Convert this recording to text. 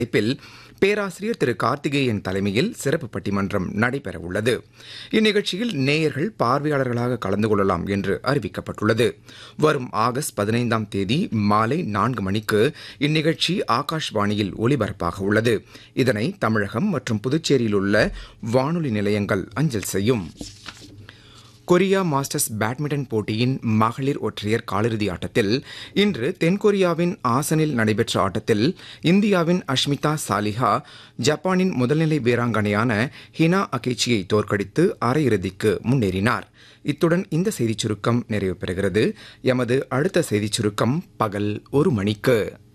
தலைப்பில் பேராசிரியர் திரு கார்த்திகேயன் தலைமையில் சிறப்பு பட்டிமன்றம் நடைபெறவுள்ளது இந்நிகழ்ச்சியில் நேயர்கள் பார்வையாளர்களாக கலந்து கொள்ளலாம் என்று அறிவிக்கப்பட்டுள்ளது வரும் ஆகஸ்ட் பதினைந்தாம் தேதி மாலை நான்கு மணிக்கு இந்நிகழ்ச்சி ஆகாஷ்வாணியில் ஒலிபரப்பாக உள்ளது இதனை தமிழகம் மற்றும் புதுச்சேரியில் உள்ள வானொலி நிலையங்கள் அஞ்சல் செய்யும் கொரியா மாஸ்டர்ஸ் பேட்மிண்டன் போட்டியின் மகளிர் ஒற்றையர் காலிறுதி ஆட்டத்தில் இன்று தென்கொரியாவின் ஆசனில் நடைபெற்ற ஆட்டத்தில் இந்தியாவின் அஷ்மிதா சாலிஹா ஜப்பானின் முதல்நிலை வீராங்கனையான ஹினா அகேச்சியை தோற்கடித்து அரையிறுதிக்கு முன்னேறினார் இத்துடன் இந்த செய்திச் சுருக்கம் நிறைவு பெறுகிறது எமது அடுத்த செய்திச் சுருக்கம் பகல் ஒரு மணிக்கு